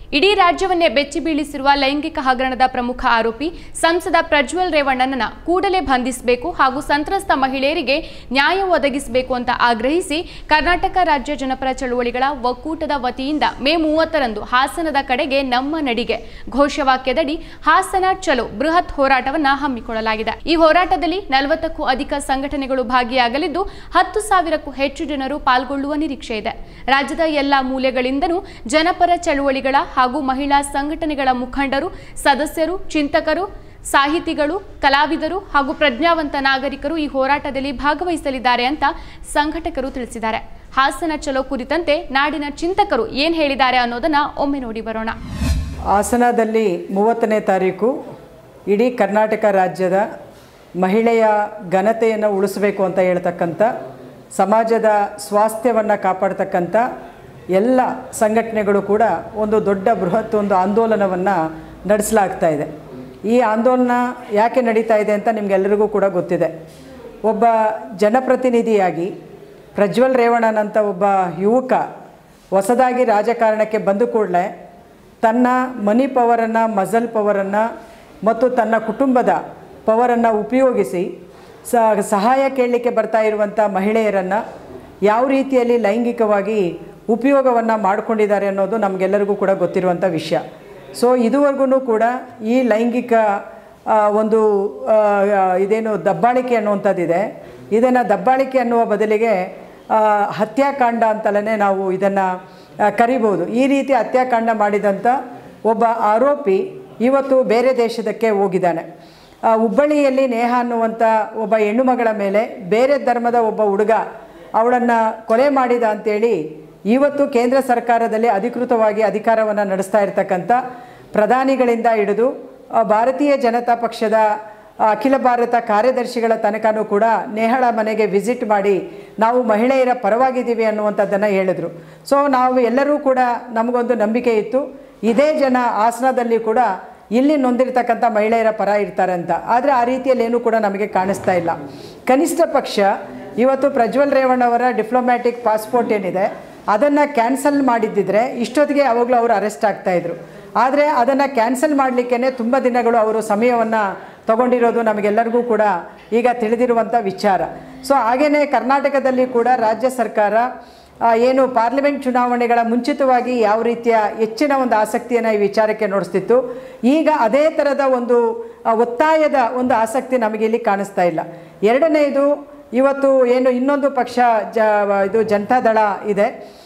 ಇಡೀ ರಾಜ್ಯವನ್ನೇ ಬೆಚ್ಚಿ ಬೀಳಿಸಿರುವ ಲೈಂಗಿಕ ಹಗರಣದ ಪ್ರಮುಖ ಆರೋಪಿ ಸಂಸದ ಪ್ರಜ್ವಲ್ ರೇವಣ್ಣನನ್ನ ಕೂಡಲೇ ಬಂಧಿಸಬೇಕು ಹಾಗೂ ಸಂತ್ರಸ್ತ ಮಹಿಳೆಯರಿಗೆ ನ್ಯಾಯ ಒದಗಿಸಬೇಕು ಅಂತ ಆಗ್ರಹಿಸಿ ಕರ್ನಾಟಕ ರಾಜ್ಯ ಜನಪರ ಚಳುವಳಿಗಳ ಒಕ್ಕೂಟದ ವತಿಯಿಂದ ಮೇ ಮೂವತ್ತರಂದು ಹಾಸನದ ಕಡೆಗೆ ನಮ್ಮ ನಡಿಗೆ ಘೋಷವಾಕ್ಯದಡಿ ಹಾಸನ ಚಲೋ ಬೃಹತ್ ಹೋರಾಟವನ್ನ ಹಮ್ಮಿಕೊಳ್ಳಲಾಗಿದೆ ಈ ಹೋರಾಟದಲ್ಲಿ ನಲವತ್ತಕ್ಕೂ ಅಧಿಕ ಸಂಘಟನೆಗಳು ಭಾಗಿಯಾಗಲಿದ್ದು ಹತ್ತು ಸಾವಿರಕ್ಕೂ ಹೆಚ್ಚು ಜನರು ಪಾಲ್ಗೊಳ್ಳುವ ನಿರೀಕ್ಷೆ ಇದೆ ರಾಜ್ಯದ ಎಲ್ಲಾ ಮೂಲೆಗಳಿಂದಲೂ ಜನಪರ ಚಳುವಳಿಗಳ ಹಾಗೂ ಮಹಿಳಾ ಸಂಘಟನೆಗಳ ಮುಖಂಡರು ಸದಸ್ಯರು ಚಿಂತಕರು ಸಾಹಿತಿಗಳು ಕಲಾವಿದರು ಹಾಗೂ ಪ್ರಜ್ಞಾವಂತ ನಾಗರಿಕರು ಈ ಹೋರಾಟದಲ್ಲಿ ಭಾಗವಹಿಸಲಿದ್ದಾರೆ ಅಂತ ಸಂಘಟಕರು ತಿಳಿಸಿದ್ದಾರೆ ಹಾಸನ ಚಲೋ ಕುರಿತಂತೆ ನಾಡಿನ ಚಿಂತಕರು ಏನ್ ಹೇಳಿದ್ದಾರೆ ಅನ್ನೋದನ್ನ ಒಮ್ಮೆ ನೋಡಿ ಬರೋಣ ಹಾಸನದಲ್ಲಿ ಮೂವತ್ತನೇ ತಾರೀಕು ಇಡೀ ಕರ್ನಾಟಕ ರಾಜ್ಯದ ಮಹಿಳೆಯ ಘನತೆಯನ್ನು ಉಳಿಸಬೇಕು ಅಂತ ಹೇಳ್ತಕ್ಕಂಥ ಸಮಾಜದ ಸ್ವಾಸ್ಥ್ಯವನ್ನು ಕಾಪಾಡ್ತಕ್ಕಂಥ ಎಲ್ಲ ಸಂಘಟನೆಗಳು ಕೂಡ ಒಂದು ದೊಡ್ಡ ಬೃಹತ್ ಒಂದು ಆಂದೋಲನವನ್ನು ನಡೆಸಲಾಗ್ತಾ ಇದೆ ಈ ಆಂದೋಲನ ಯಾಕೆ ನಡೀತಾ ಇದೆ ಅಂತ ನಿಮಗೆಲ್ಲರಿಗೂ ಕೂಡ ಗೊತ್ತಿದೆ ಒಬ್ಬ ಜನಪ್ರತಿನಿಧಿಯಾಗಿ ಪ್ರಜ್ವಲ್ ರೇವಣ್ಣನಂಥ ಒಬ್ಬ ಯುವಕ ಹೊಸದಾಗಿ ರಾಜಕಾರಣಕ್ಕೆ ಬಂದ ಕೂಡಲೇ ತನ್ನ ಮನಿ ಪವರನ್ನು ಮಜಲ್ ಪವರನ್ನು ಮತ್ತು ತನ್ನ ಕುಟುಂಬದ ಪವರನ್ನು ಉಪಯೋಗಿಸಿ ಸ ಸಹಾಯ ಕೇಳಲಿಕ್ಕೆ ಬರ್ತಾ ಇರುವಂಥ ಮಹಿಳೆಯರನ್ನು ಯಾವ ರೀತಿಯಲ್ಲಿ ಲೈಂಗಿಕವಾಗಿ ಉಪಯೋಗವನ್ನು ಮಾಡಿಕೊಂಡಿದ್ದಾರೆ ಅನ್ನೋದು ನಮಗೆಲ್ಲರಿಗೂ ಕೂಡ ಗೊತ್ತಿರುವಂಥ ವಿಷಯ ಸೊ ಇದುವರೆಗೂ ಕೂಡ ಈ ಲೈಂಗಿಕ ಆ, ಒಂದು ಆ, ಇದೇನು ದಬ್ಬಾಳಿಕೆ ಅನ್ನುವಂಥದ್ದಿದೆ ಇದನ್ನು ದಬ್ಬಾಳಿಕೆ ಅನ್ನುವ ಬದಲಿಗೆ ಆ, ಹತ್ಯಾಕಾಂಡ ಅಂತಲೇ ನಾವು ಇದನ್ನು ಕರಿಬೋದು ಈ ರೀತಿ ಹತ್ಯಾಕಾಂಡ ಮಾಡಿದಂಥ ಒಬ್ಬ ಆರೋಪಿ ಇವತ್ತು ಬೇರೆ ದೇಶದಕ್ಕೆ ಹೋಗಿದ್ದಾನೆ ಆ, ಹುಬ್ಬಳ್ಳಿಯಲ್ಲಿ ನೇಹ ಅನ್ನುವಂಥ ಒಬ್ಬ ಹೆಣ್ಣುಮಗಳ ಮೇಲೆ ಬೇರೆ ಧರ್ಮದ ಒಬ್ಬ ಹುಡುಗ ಅವಳನ್ನು ಕೊಲೆ ಮಾಡಿದ ಅಂತೇಳಿ ಇವತ್ತು ಕೇಂದ್ರ ಸರ್ಕಾರದಲ್ಲಿ ಅಧಿಕೃತವಾಗಿ ಅಧಿಕಾರವನ್ನು ನಡೆಸ್ತಾ ಇರ್ತಕ್ಕಂಥ ಪ್ರಧಾನಿಗಳಿಂದ ಹಿಡಿದು ಆ, ಭಾರತೀಯ ಜನತಾ ಪಕ್ಷದ ಆ, ಅಖಿಲ ಭಾರತ ಕಾರ್ಯದರ್ಶಿಗಳ ತನಕನೂ ಕೂಡ ನೇಹಳ ಮನೆಗೆ ವಿಸಿಟ್ ಮಾಡಿ ನಾವು ಮಹಿಳೆಯರ ಪರವಾಗಿದ್ದೀವಿ ಅನ್ನುವಂಥದ್ದನ್ನು ಹೇಳಿದ್ರು ಸೊ ನಾವು ಎಲ್ಲರೂ ಕೂಡ ನಮಗೊಂದು ನಂಬಿಕೆ ಇತ್ತು ಇದೇ ಜನ ಹಾಸನದಲ್ಲಿ ಕೂಡ ಇಲ್ಲಿ ನೊಂದಿರ್ತಕ್ಕಂಥ ಮಹಿಳೆಯರ ಪರ ಇರ್ತಾರೆ ಅಂತ ಆದರೆ ಆ ರೀತಿಯಲ್ಲಿ ಏನೂ ಕೂಡ ನಮಗೆ ಕಾಣಿಸ್ತಾ ಇಲ್ಲ ಕನಿಷ್ಠ ಪಕ್ಷ ಇವತ್ತು ಪ್ರಜ್ವಲ್ ರೇವಣ್ಣವರ ಡಿಪ್ಲೊಮ್ಯಾಟಿಕ್ ಪಾಸ್ಪೋರ್ಟ್ ಏನಿದೆ ಅದನ್ನು ಕ್ಯಾನ್ಸಲ್ ಮಾಡಿದ್ದಿದ್ರೆ ಇಷ್ಟೊತ್ತಿಗೆ ಅವಾಗಲೂ ಅವರು ಅರೆಸ್ಟ್ ಆಗ್ತಾಯಿದ್ರು ಆದರೆ ಅದನ್ನು ಕ್ಯಾನ್ಸಲ್ ಮಾಡಲಿಕ್ಕೇ ತುಂಬ ದಿನಗಳು ಅವರು ಸಮಯವನ್ನು ತಗೊಂಡಿರೋದು ನಮಗೆಲ್ಲರಿಗೂ ಕೂಡ ಈಗ ತಿಳಿದಿರುವಂಥ ವಿಚಾರ ಸೊ ಹಾಗೆಯೇ ಕರ್ನಾಟಕದಲ್ಲಿ ಕೂಡ ರಾಜ್ಯ ಸರ್ಕಾರ ಆ, ಏನು ಪಾರ್ಲಿಮೆಂಟ್ ಚುನಾವಣೆಗಳ ಮುಂಚಿತವಾಗಿ ಯಾವ ರೀತಿಯ ಹೆಚ್ಚಿನ ಒಂದು ಆಸಕ್ತಿಯನ್ನು ಈ ವಿಚಾರಕ್ಕೆ ನೋಡಿಸ್ತಿತ್ತು ಈಗ ಅದೇ ಥರದ ಒಂದು ಆ, ಒತ್ತಾಯದ ಒಂದು ಆಸಕ್ತಿ ನಮಗೆ ಇಲ್ಲಿ ಕಾಣಿಸ್ತಾ ಇಲ್ಲ ಎರಡನೆಯದು ಇವತ್ತು ಏನು ಇನ್ನೊಂದು ಪಕ್ಷ ಜ ಇದು ಜನತಾದಳ ಇದೆ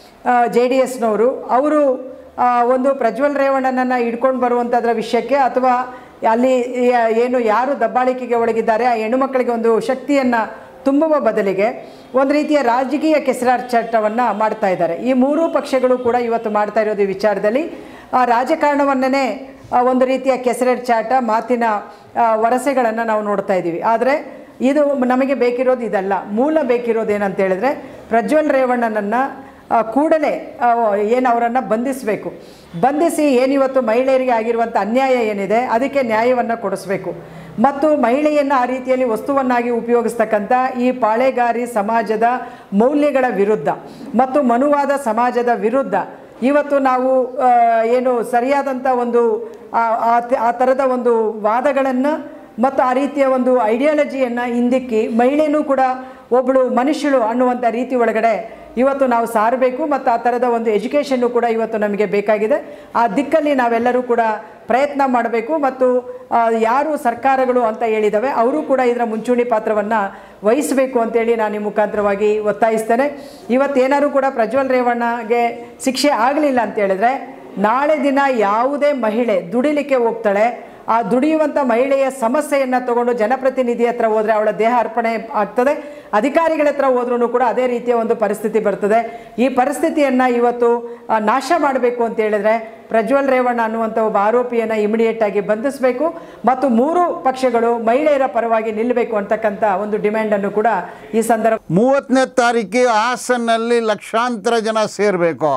ಜೆ ಡಿ ಎಸ್ನವರು ಅವರು ಆ, ಒಂದು ಪ್ರಜ್ವಲ್ ರೇವಣ್ಣನನ್ನು ಹಿಡ್ಕೊಂಡು ಬರುವಂಥದ್ರ ವಿಷಯಕ್ಕೆ ಅಥವಾ ಅಲ್ಲಿ ಯ- ಏನು ಯಾರು ದಬ್ಬಾಳಿಕೆಗೆ ಒಳಗಿದ್ದಾರೆ ಆ ಹೆಣ್ಣುಮಕ್ಕಳಿಗೆ ಒಂದು ಶಕ್ತಿಯನ್ನು ತುಂಬುವ ಬದಲಿಗೆ ಒಂದು ರೀತಿಯ ರಾಜಕೀಯ ಕೆಸರಾರ್ಚಾಟವನ್ನು ಮಾಡ್ತಾ ಇದ್ದಾರೆ ಈ ಮೂರೂ ಪಕ್ಷಗಳು ಕೂಡ ಇವತ್ತು ಮಾಡ್ತಾ ಇರೋದು ಈ ವಿಚಾರದಲ್ಲಿ ಆ ರಾಜಕಾರಣವನ್ನೇ ಒಂದು ರೀತಿಯ ಕೆಸರಾರ್ಚಾಟ ಮಾತಿನ ವರಸೆಗಳನ್ನು ನಾವು ನೋಡ್ತಾ ಇದ್ದೀವಿ ಆದರೆ ಇದು ನಮಗೆ ಬೇಕಿರೋದು ಇದಲ್ಲ ಮೂಲ ಬೇಕಿರೋದು ಏನಂತ ಹೇಳಿದ್ರೆ ಪ್ರಜ್ವಲ್ ರೇವಣ್ಣನನ್ನು ಆ, ಕೂಡಲೇ ಏನು ಅವರನ್ನು ಬಂಧಿಸಬೇಕು ಬಂಧಿಸಿ ಏನಿವತ್ತು ಮಹಿಳೆಯರಿಗೆ ಆಗಿರುವಂಥ ಅನ್ಯಾಯ ಏನಿದೆ ಅದಕ್ಕೆ ನ್ಯಾಯವನ್ನು ಕೊಡಿಸ್ಬೇಕು ಮತ್ತು ಮಹಿಳೆಯನ್ನು ಆ ರೀತಿಯಲ್ಲಿ ವಸ್ತುವನ್ನಾಗಿ ಉಪಯೋಗಿಸ್ತಕ್ಕಂಥ ಈ ಪಾಳೆಗಾರಿ ಸಮಾಜದ ಮೌಲ್ಯಗಳ ವಿರುದ್ಧ ಮತ್ತು ಮನುವಾದ ಸಮಾಜದ ವಿರುದ್ಧ ಇವತ್ತು ನಾವು ಆ, ಏನು ಸರಿಯಾದಂಥ ಒಂದು ಆ- ಆ ತ- ಆ ಥರದ ಒಂದು ವಾದಗಳನ್ನು ಮತ್ತು ಆ ರೀತಿಯ ಒಂದು ಐಡಿಯಾಲಜಿಯನ್ನು ಹಿಂದಿಕ್ಕಿ ಮಹಿಳೆಯೂ ಕೂಡ ಒಬ್ಬಳು ಮನುಷ್ಯಳು ಅನ್ನುವಂಥ ರೀತಿ ಒಳಗಡೆ ಇವತ್ತು ನಾವು ಸಾರಬೇಕು ಮತ್ತು ಆ ಥರದ ಒಂದು ಎಜುಕೇಷನ್ನು ಕೂಡ ಇವತ್ತು ನಮಗೆ ಬೇಕಾಗಿದೆ ಆ ದಿಕ್ಕಲ್ಲಿ ನಾವೆಲ್ಲರೂ ಕೂಡ ಪ್ರಯತ್ನ ಮಾಡಬೇಕು ಮತ್ತು ಆ, ಯಾರು ಸರ್ಕಾರಗಳು ಅಂತ ಹೇಳಿದಾವೆ ಅವರು ಕೂಡ ಇದರ ಮುಂಚೂಣಿ ಪಾತ್ರವನ್ನು ವಹಿಸಬೇಕು ಅಂತೇಳಿ ನಾನು ಈ ಮುಖಾಂತರವಾಗಿ ಒತ್ತಾಯಿಸ್ತೇನೆ ಇವತ್ತೇನಾದ್ರು ಕೂಡ ಪ್ರಜ್ವಲ್ ರೇವಣ್ಣಗೆ ಶಿಕ್ಷೆ ಆಗಲಿಲ್ಲ ಅಂತ ಹೇಳಿದ್ರೆ ನಾಳೆ ದಿನ ಯಾವುದೇ ಮಹಿಳೆ ದುಡಿಲಿಕ್ಕೆ ಹೋಗ್ತಾಳೆ ಆ ದುಡಿಯುವಂಥ ಮಹಿಳೆಯ ಸಮಸ್ಯೆಯನ್ನು ತಗೊಂಡು ಜನಪ್ರತಿನಿಧಿ ಹತ್ರ ಹೋದರೆ ಅವಳ ದೇಹ ಅರ್ಪಣೆ ಆಗ್ತದೆ ಅಧಿಕಾರಿಗಳ ಹತ್ರ ಹೋದ್ರೂ ಕೂಡ ಅದೇ ರೀತಿಯ ಒಂದು ಪರಿಸ್ಥಿತಿ ಬರ್ತದೆ ಈ ಪರಿಸ್ಥಿತಿಯನ್ನು ಇವತ್ತು ಆ, ನಾಶ ಮಾಡಬೇಕು ಅಂತ ಹೇಳಿದ್ರೆ ಪ್ರಜ್ವಲ್ ರೇವಣ್ಣ ಅನ್ನುವಂಥ ಒಬ್ಬ ಆರೋಪಿಯನ್ನು ಇಮಿಡಿಯೇಟ್ ಆಗಿ ಬಂಧಿಸಬೇಕು ಮತ್ತು ಮೂರು ಪಕ್ಷಗಳು ಮಹಿಳೆಯರ ಪರವಾಗಿ ನಿಲ್ಲಬೇಕು ಅಂತಕ್ಕಂಥ ಒಂದು ಡಿಮ್ಯಾಂಡನ್ನು ಕೂಡ ಈ ಸಂದರ್ಭ ಮೂವತ್ತನೇ ತಾರೀಕಿಗೆ ಹಾಸನಲ್ಲಿ ಲಕ್ಷಾಂತರ ಜನ ಸೇರಬೇಕು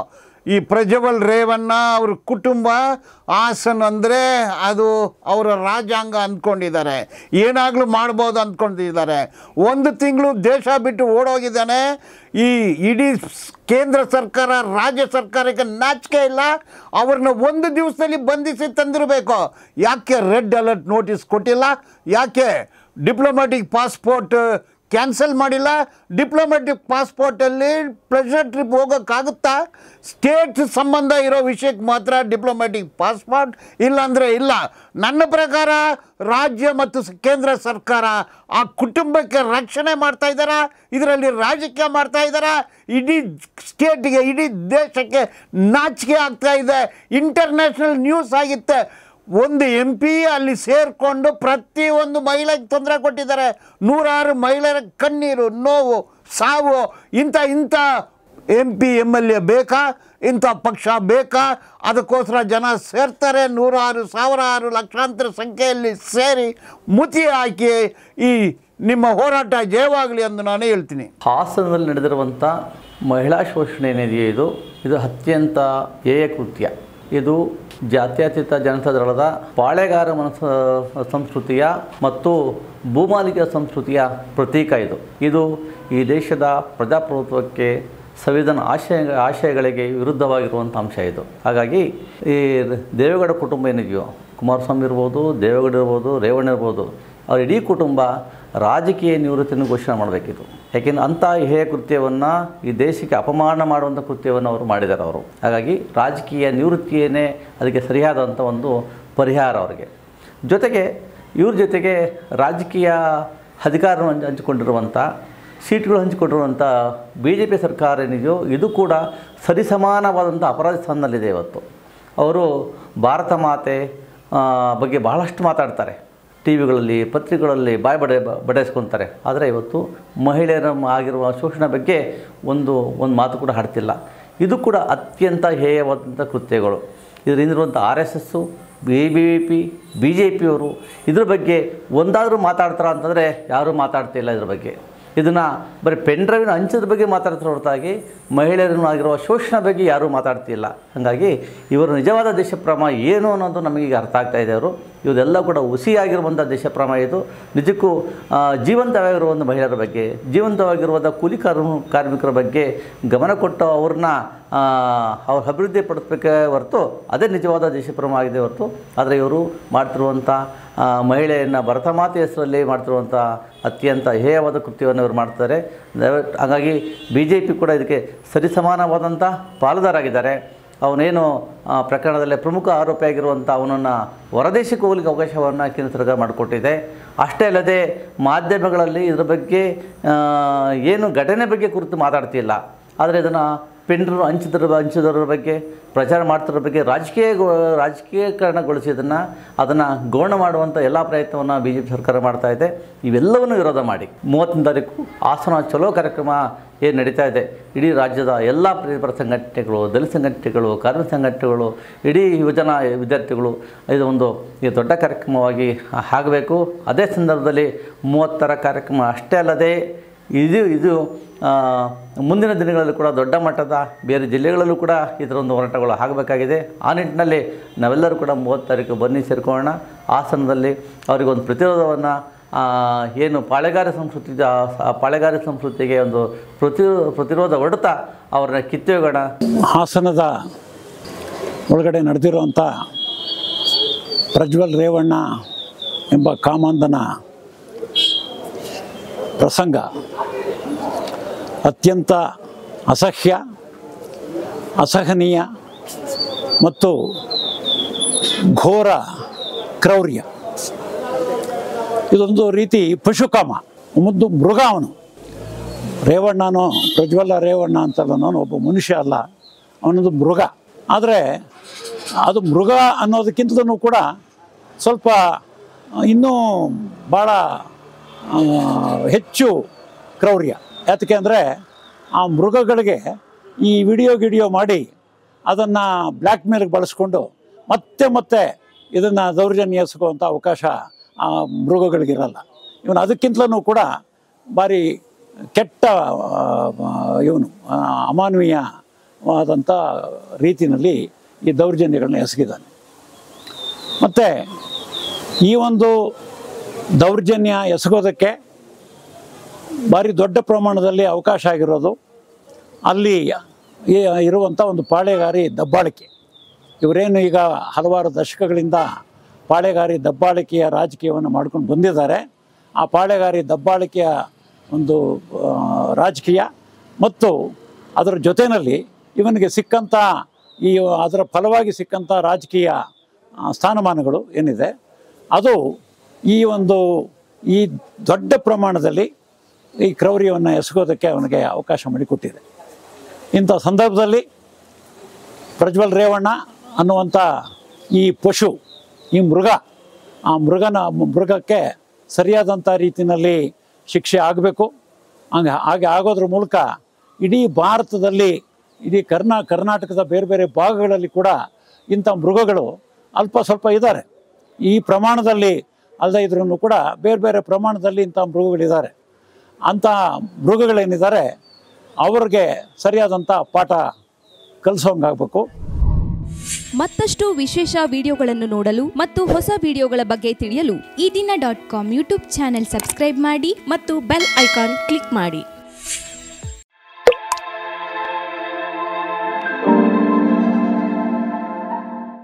ಈ ಪ್ರಜ್ವಲ್ ರೇವಣ್ಣ ಅವ್ರ ಕುಟುಂಬ ಹಾಸನ್ ಅಂದರೆ ಅದು ಅವರ ರಾಜ್ಯಾಂಗ ಅಂದ್ಕೊಂಡಿದ್ದಾರೆ ಏನಾಗಲೂ ಮಾಡ್ಬೋದು ಅಂದ್ಕೊಂಡಿದ್ದಾರೆ ಒಂದು ತಿಂಗಳು ದೇಶ ಬಿಟ್ಟು ಓಡೋಗಿದ್ದಾನೆ ಈ ಇಡೀ ಸ್- ಕೇಂದ್ರ ಸರ್ಕಾರ ರಾಜ್ಯ ಸರ್ಕಾರಕ್ಕೆ ನಾಚಿಕೆ ಇಲ್ಲ ಅವ್ರನ್ನ ಒಂದು ದಿವಸದಲ್ಲಿ ಬಂಧಿಸಿ ತಂದಿರಬೇಕು ಯಾಕೆ ರೆಡ್ ಅಲರ್ಟ್ ನೋಟಿಸ್ ಕೊಟ್ಟಿಲ್ಲ ಯಾಕೆ ಡಿಪ್ಲೊಮ್ಯಾಟಿಕ್ ಪಾಸ್ಪೋರ್ಟ್ ಕ್ಯಾನ್ಸಲ್ ಮಾಡಿಲ್ಲ ಡಿಪ್ಲೊಮ್ಯಾಟಿಕ್ ಪಾಸ್ಪೋರ್ಟಲ್ಲಿ ಪ್ಲೆಷರ್ ಟ್ರಿಪ್ ಹೋಗೋಕ್ಕಾಗುತ್ತಾ ಸ್ಟೇಟ್ ಸಂಬಂಧ ಇರೋ ವಿಷಯಕ್ಕೆ ಮಾತ್ರ ಡಿಪ್ಲೊಮ್ಯಾಟಿಕ್ ಪಾಸ್ಪೋರ್ಟ್ ಇಲ್ಲಾಂದರೆ ಇಲ್ಲ ನನ್ನ ಪ್ರಕಾರ ರಾಜ್ಯ ಮತ್ತು ಸ- ಕೇಂದ್ರ ಸರ್ಕಾರ ಆ ಕುಟುಂಬಕ್ಕೆ ರಕ್ಷಣೆ ಮಾಡ್ತಾ ಇದ್ದಾರಾ ಇದರಲ್ಲಿ ರಾಜಕೀಯ ಮಾಡ್ತಾ ಇದ್ದಾರಾ ಇಡೀ ಸ್ಟೇಟ್ಗೆ ಇಡೀ ದೇಶಕ್ಕೆ ನಾಚಿಕೆ ಆಗ್ತಾ ಇದೆ ಇಂಟರ್ನ್ಯಾಷನಲ್ ನ್ಯೂಸ್ ಆಗಿತ್ತೆ ಒಂದು ಎಂ ಪಿ ಅಲ್ಲಿ ಸೇರಿಕೊಂಡು ಪ್ರತಿಯೊಂದು ಮಹಿಳೆಗೆ ತೊಂದರೆ ಕೊಟ್ಟಿದ್ದಾರೆ ನೂರಾರು ಮಹಿಳೆಯರ ಕಣ್ಣೀರು ನೋವು ಸಾವು ಇಂಥ ಇಂಥ M P M L A ಬೇಕಾ ಇಂಥ ಪಕ್ಷ ಬೇಕಾ ಅದಕ್ಕೋಸ್ಕರ ಜನ ಸೇರ್ತಾರೆ ನೂರಾರು ಸಾವಿರಾರು ಲಕ್ಷಾಂತರ ಸಂಖ್ಯೆಯಲ್ಲಿ ಸೇರಿ ಮುತಿ ಹಾಕಿ ಈ ನಿಮ್ಮ ಹೋರಾಟ ಜಯವಾಗಲಿ ಎಂದು ನಾನು ಹೇಳ್ತೀನಿ ಹಾಸನದಲ್ಲಿ ನಡೆದಿರುವಂಥ ಮಹಿಳಾ ಶೋಷಣೆ ಏನಿದೆಯೋ ಇದು ಇದು ಅತ್ಯಂತ ಹೇಯ ಕೃತ್ಯ ಇದು ಜಾತ್ಯತೀತ ಜನತಾ ದಳದ ಪಾಳೆಗಾರ ಮನಸ್ ಸಂಸ್ಕೃತಿಯ ಮತ್ತು ಭೂಮಾಲಿಕ ಸಂಸ್ಕೃತಿಯ ಪ್ರತೀಕ ಇದು ಇದು ಈ ದೇಶದ ಪ್ರಜಾಪ್ರಭುತ್ವಕ್ಕೆ ಸಂವಿಧಾನ ಆಶಯ ಆಶಯಗಳಿಗೆ ವಿರುದ್ಧವಾಗಿರುವಂಥ ಅಂಶ ಇದು ಹಾಗಾಗಿ ಈ ದೇವೇಗೌಡ ಕುಟುಂಬ ಏನಿದೆಯೋ ಕುಮಾರಸ್ವಾಮಿ ಇರ್ಬೋದು ದೇವೇಗೌಡ ಇರ್ಬೋದು ರೇವಣ್ಣ ಇರ್ಬೋದು ಅವ್ರ ಇಡೀ ಕುಟುಂಬ ರಾಜಕೀಯ ನಿವೃತ್ತಿಯನ್ನು ಘೋಷಣೆ ಮಾಡಬೇಕಿತ್ತು ಯಾಕೆಂದ್ರೆ ಅಂಥ ಹೇಯ ಕೃತ್ಯವನ್ನು ಈ ದೇಶಕ್ಕೆ ಅಪಮಾನ ಮಾಡುವಂಥ ಕೃತ್ಯವನ್ನು ಅವರು ಮಾಡಿದ್ದಾರೆ ಅವರು ಹಾಗಾಗಿ ರಾಜಕೀಯ ನಿವೃತ್ತಿಯೇ ಅದಕ್ಕೆ ಸರಿಯಾದಂಥ ಒಂದು ಪರಿಹಾರ ಅವರಿಗೆ ಜೊತೆಗೆ ಇವ್ರ ಜೊತೆಗೆ ರಾಜಕೀಯ ಅಧಿಕಾರವನ್ನು ಹಂಚ್ ಹಂಚಿಕೊಂಡಿರುವಂಥ ಸೀಟ್ಗಳು ಹಂಚಿಕೊಂಡಿರುವಂಥ ಬಿ ಜೆ ಪಿ ಸರ್ಕಾರ ಏನಿದೆಯೋ ಇದು ಕೂಡ ಸರಿಸಮಾನವಾದಂಥ ಅಪರಾಧ ಸ್ಥಾನದಲ್ಲಿದೆ ಇವತ್ತು ಅವರು ಭಾರತ ಮಾತೆ ಆ, ಬಗ್ಗೆ ಬಹಳಷ್ಟು ಮಾತಾಡ್ತಾರೆ ಟಿ ವಿಗಳಲ್ಲಿ ಪತ್ರಿಕೆಗಳಲ್ಲಿ ಬಾಯಿ ಬಡೆ ಬಡಾಯಿಸ್ಕೊತಾರೆ ಆದರೆ ಇವತ್ತು ಮಹಿಳೆಯರ ಆಗಿರುವ ಶೋಷಣೆ ಬಗ್ಗೆ ಒಂದು ಒಂದು ಮಾತು ಕೂಡ ಹಾಡ್ತಿಲ್ಲ ಇದು ಕೂಡ ಅತ್ಯಂತ ಹೇಯವಾದಂಥ ಕೃತ್ಯಗಳು ಇದರಿಂದಿರುವಂಥ R S S B B P B J ಪಿಯವರು ಇದ್ರ ಬಗ್ಗೆ ಒಂದಾದರೂ ಮಾತಾಡ್ತಾರ ಅಂತಂದರೆ ಯಾರೂ ಮಾತಾಡ್ತಿಲ್ಲ ಇದ್ರ ಬಗ್ಗೆ ಇದನ್ನು ಬರೀ ಪೆನ್ ಡ್ರೈವಿನ ಹಂಚದ ಬಗ್ಗೆ ಮಾತಾಡ್ತಾರೆ ಹೊರತಾಗಿ ಮಹಿಳೆಯರನ್ನು ಆಗಿರುವ ಶೋಷಣೆ ಬಗ್ಗೆ ಯಾರೂ ಮಾತಾಡ್ತಿಲ್ಲ ಹಾಗಾಗಿ ಇವರು ನಿಜವಾದ ದೇಶಪ್ರೇಮ ಏನು ಅನ್ನೋದು ನಮಗೀಗ ಅರ್ಥ ಆಗ್ತಾ ಇದೆ ಅವರು ಇವರೆಲ್ಲ ಕೂಡ ಹುಸಿಯಾಗಿರುವಂಥ ದೇಶಪ್ರೇಮ ಇದು ನಿಜಕ್ಕೂ ಆ, ಜೀವಂತವಾಗಿರುವ ಒಂದು ಮಹಿಳೆಯರ ಬಗ್ಗೆ ಜೀವಂತವಾಗಿರುವಂಥ ಕೂಲಿ ಕಾರ್ಮ ಕಾರ್ಮಿಕರ ಬಗ್ಗೆ ಗಮನ ಕೊಟ್ಟು ಅವ್ರನ್ನ ಆ, ಅವ್ರ ಅಭಿವೃದ್ಧಿ ಪಡಿಸ್ಬೇಕೇ ಹೊರತು ಅದೇ ನಿಜವಾದ ದೇಶಪ್ರೇಮ ಆಗಿದೆ ಹೊರತು ಆದರೆ ಇವರು ಮಾಡ್ತಿರುವಂಥ ಆ, ಮಹಿಳೆಯನ್ನು ಭರತಮಾತೆ ಹೆಸರಲ್ಲಿ ಮಾಡ್ತಿರುವಂಥ ಅತ್ಯಂತ ಹೇಯವಾದ ಕೃತ್ಯವನ್ನು ಇವರು ಮಾಡ್ತಾರೆ ದಯವಿಟ್ಟು ಹಾಗಾಗಿ ಬಿ ಜೆ ಪಿ ಕೂಡ ಇದಕ್ಕೆ ಸರಿಸಮಾನವಾದಂಥ ಪಾಲುದಾರಾಗಿದ್ದಾರೆ ಅವನೇನು ಆ, ಪ್ರಕರಣದಲ್ಲಿ ಪ್ರಮುಖ ಆರೋಪಿಯಾಗಿರುವಂಥ ಅವನನ್ನು ಹೊರದೇಶಕ್ಕೆ ಹೋಗ್ಲಿಕ್ಕೆ ಅವಕಾಶವನ್ನು ಕೇಂದ್ರ ಸರ್ಕಾರ ಮಾಡಿಕೊಟ್ಟಿದೆ ಅಷ್ಟೇ ಅಲ್ಲದೆ ಮಾಧ್ಯಮಗಳಲ್ಲಿ ಇದರ ಬಗ್ಗೆ ಆ, ಏನು ಘಟನೆ ಬಗ್ಗೆ ಕುರಿತು ಮಾತಾಡ್ತಿಲ್ಲ ಆದರೆ ಇದನ್ನು ಪೆಂಡ್ರು ಹಂಚಿದ್ರ ಹಂಚಿದವರ ಬಗ್ಗೆ ಪ್ರಚಾರ ಮಾಡ್ತಿರೋ ಬಗ್ಗೆ ರಾಜಕೀಯ ರಾಜಕೀಯಕರಣಗೊಳಿಸಿ ಇದನ್ನು ಅದನ್ನು ಗೌಣ ಮಾಡುವಂಥ ಎಲ್ಲ ಪ್ರಯತ್ನವನ್ನು ಬಿ ಜೆ ಪಿ ಸರ್ಕಾರ ಮಾಡ್ತಾ ಇದೆ ಇವೆಲ್ಲವನ್ನು ವಿರೋಧ ಮಾಡಿ ಮೂವತ್ತನೇ ತಾರೀಕು ಹಾಸನ ಚಲೋ ಕಾರ್ಯಕ್ರಮ ಏನು ನಡೀತಾ ಇದೆ ಇಡೀ ರಾಜ್ಯದ ಎಲ್ಲ ಪರಿಪರ ಸಂಘಟನೆಗಳು ದಲಿತ ಸಂಘಟನೆಗಳು ಕಾರ್ಮಿಕ ಸಂಘಟನೆಗಳು ಇಡೀ ಯುವಜನ ವಿದ್ಯಾರ್ಥಿಗಳು ಇದು ಒಂದು ಈ ದೊಡ್ಡ ಕಾರ್ಯಕ್ರಮವಾಗಿ ಆಗಬೇಕು ಅದೇ ಸಂದರ್ಭದಲ್ಲಿ ಮೂವತ್ತರ ಕಾರ್ಯಕ್ರಮ ಅಷ್ಟೇ ಅಲ್ಲದೆ ಇದು ಇದು ಆ, ಮುಂದಿನ ದಿನಗಳಲ್ಲಿ ಕೂಡ ದೊಡ್ಡ ಮಟ್ಟದ ಬೇರೆ ಜಿಲ್ಲೆಗಳಲ್ಲೂ ಕೂಡ ಇದರ ಒಂದು ಹೋರಾಟಗಳು ಆಗಬೇಕಾಗಿದೆ ಆ ನಿಟ್ಟಿನಲ್ಲಿ ನಾವೆಲ್ಲರೂ ಕೂಡ ಮೂವತ್ತು ತಾರೀಕು ಬನ್ನಿ ಸೇರ್ಕೊಳ್ಳೋಣ ಹಾಸನದಲ್ಲಿ ಅವರಿಗೊಂದು ಪ್ರತಿರೋಧವನ್ನು ಏನು ಪಾಳೆಗಾರ ಸಂಸ್ಕೃತಿ ಇದೆ, ಆ ಪಾಳೆಗಾರ ಸಂಸ್ಕೃತಿಗೆ ಒಂದು ಪ್ರತಿ ಪ್ರತಿರೋಧ ಹೊಡೆತಾ ಅವ್ರನ್ನ ಕಿತ್ತೊಯ್ಯೋಣ ಹಾಸನದ ಒಳಗಡೆ ನಡೆದಿರುವಂಥ ಪ್ರಜ್ವಲ್ ರೇವಣ್ಣ ಎಂಬ ಕಾಮಾಂಧನ ಪ್ರಸಂಗ ಅತ್ಯಂತ ಅಸಹ್ಯ ಅಸಹನೀಯ ಮತ್ತು ಘೋರ ಕ್ರೌರ್ಯ ಇದೊಂದು ರೀತಿ ಪಶುಕಾಮ ಒಂದು ಮೃಗ ಅವನು ರೇವಣ್ಣನೋ ಪ್ರಜ್ವಲ ರೇವಣ್ಣ ಅಂತಲ್ಲ ನಾನು ಒಬ್ಬ ಮನುಷ್ಯ ಅಲ್ಲ ಅವನೊಂದು ಮೃಗ ಆದರೆ ಅದು ಮೃಗ ಅನ್ನೋದಕ್ಕಿಂತಲೂ ಕೂಡ ಸ್ವಲ್ಪ ಇನ್ನೂ ಭಾಳ ಆ, ಹೆಚ್ಚು ಕ್ರೌರ್ಯ ಯಾತಕ್ಕೆ ಅಂದರೆ ಆ ಮೃಗಗಳಿಗೆ ಈ ವಿಡಿಯೋ ಗಿಡಿಯೋ ಮಾಡಿ ಅದನ್ನು ಬ್ಲ್ಯಾಕ್ ಮೇಲ್ಗೆ ಬಳಸ್ಕೊಂಡು ಮತ್ತೆ ಮತ್ತೆ ಇದನ್ನು ದೌರ್ಜನ್ಯ ಎಸಗುವಂಥ ಅವಕಾಶ ಆ ಮೃಗಗಳಿಗಿರಲ್ಲ ಇವನು ಅದಕ್ಕಿಂತಲೂ ಕೂಡ ಭಾರಿ ಕೆಟ್ಟ ಇವನು ಅಮಾನವೀಯ ಆದಂಥ ರೀತಿಯಲ್ಲಿ ಈ ದೌರ್ಜನ್ಯಗಳನ್ನ ಎಸಗಿದ್ದಾನೆ ಮತ್ತು ಈ ಒಂದು ದೌರ್ಜನ್ಯ ಎಸಗೋದಕ್ಕೆ ಭಾರಿ ದೊಡ್ಡ ಪ್ರಮಾಣದಲ್ಲಿ ಅವಕಾಶ ಆಗಿರೋದು ಅಲ್ಲಿ ಈ- ಇರುವಂಥ ಒಂದು ಪಾಳೆಗಾರಿ ದಬ್ಬಾಳಿಕೆ ಇವರೇನು ಈಗ ಹಲವಾರು ದಶಕಗಳಿಂದ ಪಾಳೆಗಾರಿ ದಬ್ಬಾಳಿಕೆಯ ರಾಜಕೀಯವನ್ನು ಮಾಡ್ಕೊಂಡು ಬಂದಿದ್ದಾರೆ ಆ ಪಾಳೆಗಾರಿ ದಬ್ಬಾಳಿಕೆಯ ಒಂದು ಆ, ರಾಜಕೀಯ ಮತ್ತು ಅದರ ಜೊತೆಯಲ್ಲಿ ಇವನಿಗೆ ಸಿಕ್ಕಂಥ ಈ ಅದರ ಫಲವಾಗಿ ಸಿಕ್ಕಂಥ ರಾಜಕೀಯ ಆ, ಸ್ಥಾನಮಾನಗಳು ಏನಿದೆ ಅದು ಈ ಒಂದು ಈ ದೊಡ್ಡ ಪ್ರಮಾಣದಲ್ಲಿ ಈ ಕ್ರೌರ್ಯವನ್ನು ಎಸಗೋದಕ್ಕೆ ಅವನಿಗೆ ಅವಕಾಶ ಮಾಡಿಕೊಟ್ಟಿದೆ ಇಂಥ ಸಂದರ್ಭದಲ್ಲಿ ಪ್ರಜ್ವಲ್ ರೇವಣ್ಣ ಅನ್ನುವಂಥ ಈ ಪಶು ಈ ಮೃಗ ಆ ಮೃಗನ ಮೃಗಕ್ಕೆ ಸರಿಯಾದಂಥ ರೀತಿಯಲ್ಲಿ ಶಿಕ್ಷೆ ಆಗಬೇಕು ಹಂಗೆ ಹಾಗೆ ಆಗೋದ್ರ ಮೂಲಕ ಇಡೀ ಭಾರತದಲ್ಲಿ ಇಡೀ ಕರ್ನಾ ಕರ್ನಾಟಕದ ಬೇರೆ ಬೇರೆ ಭಾಗಗಳಲ್ಲಿ ಕೂಡ ಇಂಥ ಮೃಗಗಳು ಅಲ್ಪ ಸ್ವಲ್ಪ ಇದ್ದಾರೆ ಈ ಪ್ರಮಾಣದಲ್ಲಿ ಅಲ್ಲದೆ ಇದ್ರೂ ಕೂಡ ಬೇರೆ ಬೇರೆ ಪ್ರಮಾಣದಲ್ಲಿ ಇಂಥ ಮೃಗಗಳಿದ್ದಾರೆ ಅಂಥ ಮೃಗಗಳೇನಿದ್ದಾರೆ ಅವ್ರಿಗೆ ಸರಿಯಾದಂಥ ಪಾಠ ಕಲಿಸೋಂಗಾಗಬೇಕು ಮತ್ತಷ್ಟು ವಿಶೇಷ ವಿಡಿಯೋಗಳನ್ನು ನೋಡಲು ಮತ್ತು ಹೊಸ ವಿಡಿಯೋಗಳ ಬಗ್ಗೆ ತಿಳಿಯಲು Eedina dot com YouTube channel subscribe ಮಾಡಿ ಮತ್ತು ಬೆಲ್ ಐಕಾನ್ ಕ್ಲಿಕ್ ಮಾಡಿ